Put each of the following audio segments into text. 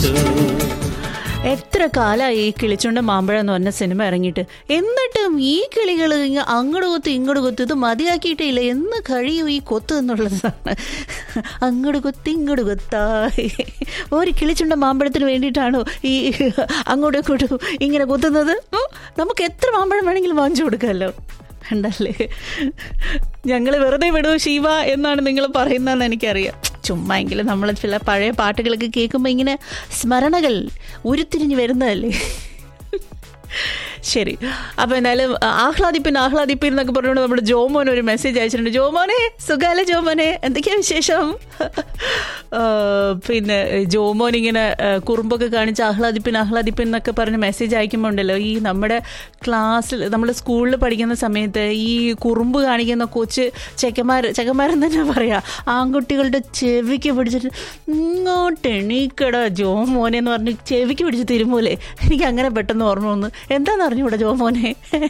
യേശു എത്ര കാലമായി ഈ കിളിച്ചുണ്ട മാമ്പഴം എന്ന് പറഞ്ഞ സിനിമ ഇറങ്ങിയിട്ട് എന്നിട്ടും ഈ കിളികൾ ഇങ്ങ അങ്ങോട്ട് കൊത്ത് ഇങ്ങോട്ട് കൊത്ത് ഇത് മതിയാക്കിയിട്ടില്ല എന്ന് കഴിയും ഈ കൊത്ത് എന്നുള്ളതാണ് അങ്ങോട്ട് കൊത്ത് ഇങ്ങോട്ട് കൊത്തായി ഒരു കിളിച്ചുണ്ട മാമ്പഴത്തിന് വേണ്ടിയിട്ടാണോ ഈ അങ്ങോട്ടും ഇങ്ങോട്ടും ഇങ്ങനെ കൊത്തുന്നത് ഉം, നമുക്ക് എത്ര മാമ്പഴം വേണമെങ്കിലും വാങ്ങിച്ചു കൊടുക്കാമല്ലോ വേണ്ടല്ലേ ഞങ്ങൾ വെറുതെ വിടൂ ശിവ എന്നാണ് നിങ്ങൾ പറയുന്നതെന്ന് എനിക്കറിയാം ചുമ്മാ എങ്കിലും നമ്മൾ ചില പഴയ പാട്ടുകളൊക്കെ കേൾക്കുമ്പോൾ ഇങ്ങനെ സ്മരണകൾ ഉരുത്തിരിഞ്ഞ് വരുന്നതല്ലേ ശരി അപ്പോൾ എന്തായാലും ആ, ആഹ്ലാദിപ്പിൻ ആഹ്ലാദിപ്പിൻ എന്നൊക്കെ പറഞ്ഞുകൊണ്ട് നമ്മുടെ ജോമോൻ ഒരു മെസ്സേജ് അയച്ചിട്ടുണ്ട് ജോമോനെ സുഖാല ജോമോനെ എന്തൊക്കെയാ വിശേഷം ആ, പിന്നെ ജോമോൻ ഇങ്ങനെ ആ, കുറുമ്പൊക്കെ കാണിച്ച് ആഹ്ലാദിപ്പിൻ ആഹ്ലാദിപ്പിൻ എന്നൊക്കെ പറഞ്ഞ് മെസ്സേജ് അയക്കുമ്പോൾ ഉണ്ടല്ലോ ഈ നമ്മുടെ ക്ലാസ്സിൽ നമ്മൾ സ്കൂളിൽ പഠിക്കുന്ന സമയത്ത് ഈ കുറുമ്പ് കാണിക്കുന്ന കൊച്ച് ചെക്കന്മാർ ചെക്കന്മാരെന്ന് തന്നെ പറയാ ആൺകുട്ടികളുടെ ചെവിക്ക് പിടിച്ചിട്ട് ഇങ്ങോട്ട് എണീക്കടാ ജോമോനെ എന്ന് പറഞ്ഞ് ചെവിക്ക് പിടിച്ച് തിരുമൂലേ എനിക്ക് അങ്ങനെ പെട്ടെന്ന് ഓർമ്മ വന്നു എന്താന്ന് അറിഞ്ഞൂടാ ജോമോനെ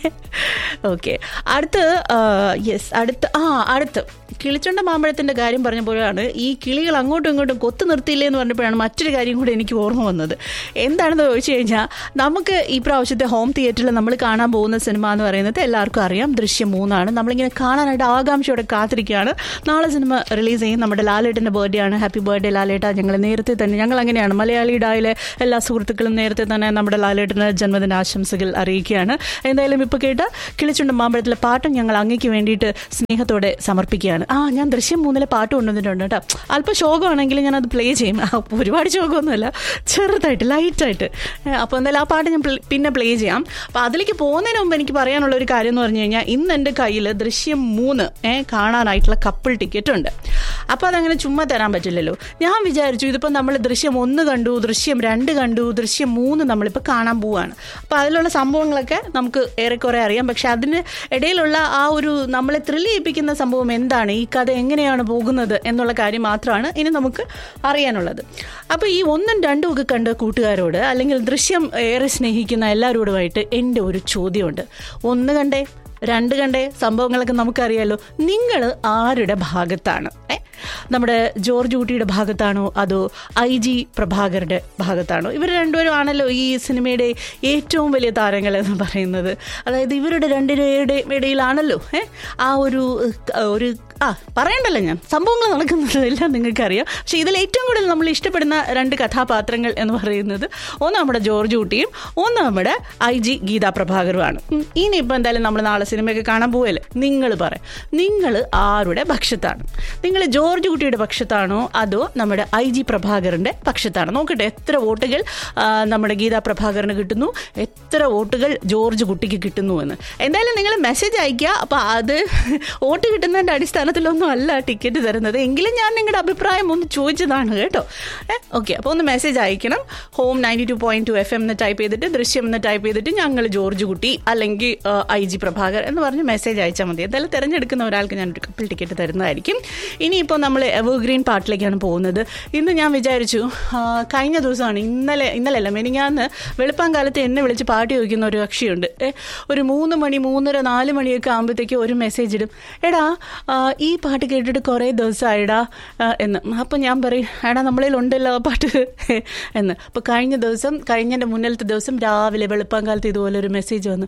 ഓക്കെ അടുത്ത് യെസ് അടുത്ത് ആ അടുത്ത് കിളിച്ചുണ്ട മാമ്പഴത്തിന്റെ കാര്യം പറഞ്ഞപ്പോഴാണ് ഈ കിളികൾ അങ്ങോട്ടും ഇങ്ങോട്ടും കൊത്തു നിർത്തിയില്ലേ എന്ന് പറഞ്ഞപ്പോഴാണ് മറ്റൊരു കാര്യം കൂടി എനിക്ക് ഓർമ്മ വന്നത് എന്താണെന്ന് ചോദിച്ചു കഴിഞ്ഞാൽ നമുക്ക് ഈ പ്രാവശ്യത്തെ ഹോം തിയേറ്ററിൽ നമ്മൾ കാണാൻ പോകുന്ന സിനിമ എന്ന് പറയുന്നത് എല്ലാവർക്കും അറിയാം ദൃശ്യം മൂന്നാണ് നമ്മളിങ്ങനെ കാണാനായിട്ട് ആകാംക്ഷയോടെ കാത്തിരിക്കുകയാണ് നാളെ സിനിമ റിലീസ് ചെയ്യും നമ്മുടെ ലാലേട്ടൻ്റെ ബർത്ത്ഡേ ആണ് ഹാപ്പി ബർത്ത്ഡേ ലാലേട്ട ഞങ്ങൾ നേരത്തെ തന്നെ ഞങ്ങൾ അങ്ങനെയാണ് മലയാളി ഡായിലെ എല്ലാ സുഹൃത്തുക്കളും നേരത്തെ തന്നെ നമ്മുടെ ലാലേട്ടന് ജന്മദിന ആശംസകൾ അറിയിക്കുകയാണ് എന്തായാലും ഇപ്പോൾ കേട്ട കിളിച്ചുണ്ട മാമ്പഴത്തിലെ പാട്ടും ഞങ്ങൾ അങ്ങേക്ക് വേണ്ടിയിട്ട് സ്നേഹത്തോടെ സമർപ്പിക്കുകയാണ് ആ ഞാൻ ദൃശ്യം മൂന്നിലെ പാട്ട് കൊണ്ടുവന്നിട്ടുണ്ട് കേട്ടോ അല്പം ശോകമാണെങ്കിൽ ഞാൻ അത് പ്ലേ ചെയ്യും ആ, ഒരുപാട് ശോകമൊന്നുമല്ല ചെറുതായിട്ട് ലൈറ്റായിട്ട് അപ്പോൾ എന്തായാലും ആ പാട്ട് ഞാൻ പ്ല- പിന്നെ പ്ലേ ചെയ്യാം അപ്പോൾ അതിലേക്ക് പോകുന്നതിന് മുമ്പ് എനിക്ക് പറയാനുള്ള ഒരു കാര്യം എന്ന് പറഞ്ഞു കഴിഞ്ഞാൽ ഇന്ന് എൻ്റെ കയ്യിൽ ദൃശ്യം മൂന്ന് ഏ, കാണാനായിട്ടുള്ള കപ്പിൾ ടിക്കറ്റ് ഉണ്ട് അപ്പോൾ അതങ്ങനെ ചുമ്മാ തരാൻ പറ്റില്ലല്ലോ ഞാൻ വിചാരിച്ചു ഇതിപ്പോൾ നമ്മൾ ദൃശ്യം ഒന്ന് കണ്ടു ദൃശ്യം രണ്ട് കണ്ടു ദൃശ്യം മൂന്ന് നമ്മളിപ്പോൾ കാണാൻ പോവുകയാണ് അപ്പോൾ അതിലുള്ള സംഭവങ്ങളൊക്കെ നമുക്ക് ഏറെക്കുറെ അറിയാം പക്ഷെ അതിന് ഇടയിലുള്ള ആ ഒരു നമ്മളെ ത്രില്ല് ചെയ്യിപ്പിക്കുന്ന സംഭവം എന്താണ് ഈ കഥ എങ്ങനെയാണ് പോകുന്നത് എന്നുള്ള കാര്യം മാത്രമാണ് ഇനി നമുക്ക് അറിയാനുള്ളത് അപ്പോൾ ഈ ഒന്നും രണ്ടും ഒക്കെ കണ്ട കൂട്ടുകാരോട് അല്ലെങ്കിൽ ദൃശ്യം ഏറെ സ്നേഹിക്കുന്ന എല്ലാവരോടുമായിട്ട് എൻ്റെ ഒരു ചോദ്യമുണ്ട് ഒന്ന് കണ്ടേ രണ്ട് കണ്ടേ സംഭവങ്ങളൊക്കെ നമുക്കറിയാലോ നിങ്ങൾ ആരുടെ ഭാഗത്താണ് ഏ നമ്മുടെ ജോർജ് ഊട്ടിയുടെ ഭാഗത്താണോ അതോ ഐ ജി പ്രഭാകറുടെ ഭാഗത്താണോ ഇവർ രണ്ടുപേരും ആണല്ലോ ഈ സിനിമയുടെ ഏറ്റവും വലിയ താരങ്ങൾ എന്ന് പറയുന്നത് അതായത് ഇവരുടെ രണ്ടുപേരുടെ ഇടയിലാണല്ലോ ഏ ആ ഒരു ഏഹ്, ഒരു ആ പറയണ്ടല്ലോ ഞാൻ സംഭവങ്ങൾ നടക്കുന്നതെല്ലാം നിങ്ങൾക്കറിയാം പക്ഷേ ഇതിൽ ഏറ്റവും കൂടുതൽ നമ്മൾ ഇഷ്ടപ്പെടുന്ന രണ്ട് കഥാപാത്രങ്ങൾ എന്ന് പറയുന്നത് ഒന്ന് നമ്മുടെ ജോർജ് ഊട്ടിയും ഒന്ന് നമ്മുടെ ഐ ജി ഗീതാ പ്രഭാകറുമാണ് ഉം, ഇനിയിപ്പോൾ എന്തായാലും നമ്മൾ നാളെ സിനിമയൊക്കെ കാണാൻ പോവല്ലേ നിങ്ങൾ പറയാം നിങ്ങൾ ആരുടെ പക്ഷത്താണ് നിങ്ങൾ ജോർജ് കുട്ടിയുടെ പക്ഷത്താണോ അതോ നമ്മുടെ ഐ ജി പ്രഭാകറിന്റെ പക്ഷത്താണോ നോക്കട്ടെ എത്ര വോട്ടുകൾ ആ, നമ്മുടെ ഗീതാ പ്രഭാകറിന് കിട്ടുന്നു എത്ര വോട്ടുകൾ ജോർജ് കുട്ടിക്ക് കിട്ടുന്നു എന്ന് എന്തായാലും നിങ്ങൾ മെസ്സേജ് അയക്കുക അപ്പോൾ അത് വോട്ട് കിട്ടുന്നതിൻ്റെ അടിസ്ഥാനത്തിലൊന്നും അല്ല ടിക്കറ്റ് തരുന്നത് എങ്കിലും ഞാൻ നിങ്ങളുടെ അഭിപ്രായം ഒന്ന് ചോദിച്ചതാണ് കേട്ടോ ഓക്കെ അപ്പോൾ ഒന്ന് മെസ്സേജ് അയക്കണം home ninety two point two F M എന്ന് ടൈപ്പ് ചെയ്തിട്ട് ദൃശ്യം എന്ന് ടൈപ്പ് ചെയ്തിട്ട് ഞങ്ങൾ ജോർജ് കുട്ടി അല്ലെങ്കിൽ ഐ ജി പ്രഭാകർ എന്ന് പറഞ്ഞ് മെസ്സേജ് അയച്ചാൽ മതി എന്തായാലും തിരഞ്ഞെടുക്കുന്ന ഒരാൾക്ക് ഞാൻ ഒരു കപ്പിൾ ടിക്കറ്റ് തരുന്നതായിരിക്കും ഇനിയിപ്പോൾ നമ്മൾ എവർഗ്രീൻ പാർട്ടിലേക്കാണ് പോകുന്നത് ഇന്ന് ഞാൻ വിചാരിച്ചു ആ, കഴിഞ്ഞ ദിവസമാണ് ഇന്നലെ ഇന്നലെ അല്ല മെനിങ്ങാന്ന് വെളുപ്പാങ്കാലത്ത് എന്നെ വിളിച്ച് പാട്ട് ചോദിക്കുന്ന ഒരു കക്ഷിയുണ്ട് ഏ, ഒരു മൂന്ന് മണി മൂന്നര നാല് മണിയൊക്കെ ആകുമ്പോഴത്തേക്ക് ഒരു മെസ്സേജ് ഇടും എടാ ആ, ഈ പാട്ട് കേട്ടിട്ട് കുറേ ദിവസമായിടാ ആ, എന്ന് അപ്പം ഞാൻ പറയും എടാ നമ്മളിൽ ഉണ്ടല്ലോ ആ പാട്ട് എന്ന് അപ്പോൾ കഴിഞ്ഞ ദിവസം കഴിഞ്ഞതിൻ്റെ മുന്നിലത്തെ ദിവസം രാവിലെ വെളുപ്പാങ്കാലത്ത് ഇതുപോലെ ഒരു മെസ്സേജ് വന്നു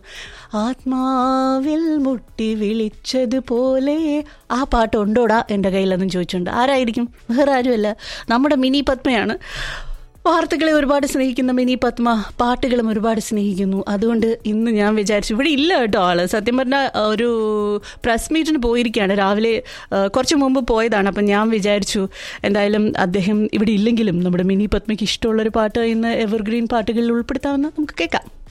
ആത്മാവിൽ മുട്ടി വിളിച്ചതുപോലെ ആ പാട്ട് ഉണ്ടോടാ എൻ്റെ കയ്യിലെന്നും ചോദിച്ചുണ്ട് ആരായിരിക്കും വേറെ ആരുമല്ല നമ്മുടെ മിനി പത്മയാണ് വാർത്തകളെ ഒരുപാട് സ്നേഹിക്കുന്ന മിനി പത്മ പാട്ടുകളും ഒരുപാട് സ്നേഹിക്കുന്നു അതുകൊണ്ട് ഇന്ന് ഞാൻ വിചാരിച്ചു ഇവിടെ ഇല്ല കേട്ടോ ആള് സത്യം പറഞ്ഞാൽ ഒരു പ്രസ് മീറ്റിന് പോയിരിക്കുകയാണ് രാവിലെ ആ, കുറച്ച് മുമ്പ് പോയതാണ് അപ്പം ഞാൻ വിചാരിച്ചു എന്തായാലും അദ്ദേഹം ഇവിടെ ഇല്ലെങ്കിലും നമ്മുടെ മിനി പത്മയ്ക്ക് ഇഷ്ടമുള്ളൊരു പാട്ട് ഇന്ന് എവർഗ്രീൻ പാട്ടുകളിൽ ഉൾപ്പെടുത്താമെന്ന് നമുക്ക് കേൾക്കാം